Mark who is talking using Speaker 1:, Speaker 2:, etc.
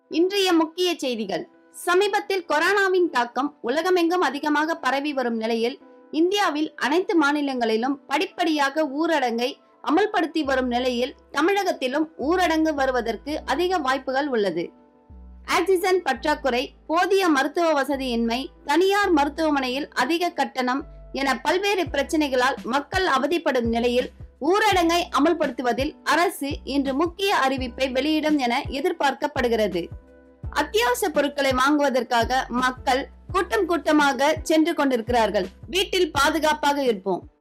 Speaker 1: இன்றைய முக்கிய செய்திகள் சமீபத்தில் கொரோனாவின் தாக்கம் உலகமெங்கும் அதிகமாக பரவி வரும் நிலையில் இந்தியாவில் அனைத்து மாநிலங்களிலும் படிப்படியாக ஊரடங்கை அமல்படுத்தி வரும் நிலையில் தமிழகத்திலும் ஊரடங்கு வருவதற்கு அதிக வாய்ப்புகள் உள்ளது ஆக்சிஜன் பற்றாக்குறை போதிய மருத்துவ வசதியின்மை தனியார் மருத்துவமனையில் அதிக கட்டணம் என பல்வேறு பிரச்சனைகளால் மக்கள் அவதிப்படும் நிலையில் ஊரடங்கை அமல்படுத்துவதில் அரசு இன்று முக்கிய அறிவிப்பை வெளியிடும் என எதிர்பார்க்கப்படுகிறது அத்தியாவசிய பொருட்களை வாங்குவதற்காக மக்கள் கூட்டம் கூட்டமாக சென்று கொண்டிருக்கிறார்கள் வீட்டில் பாதுகாப்பாக இருப்போம்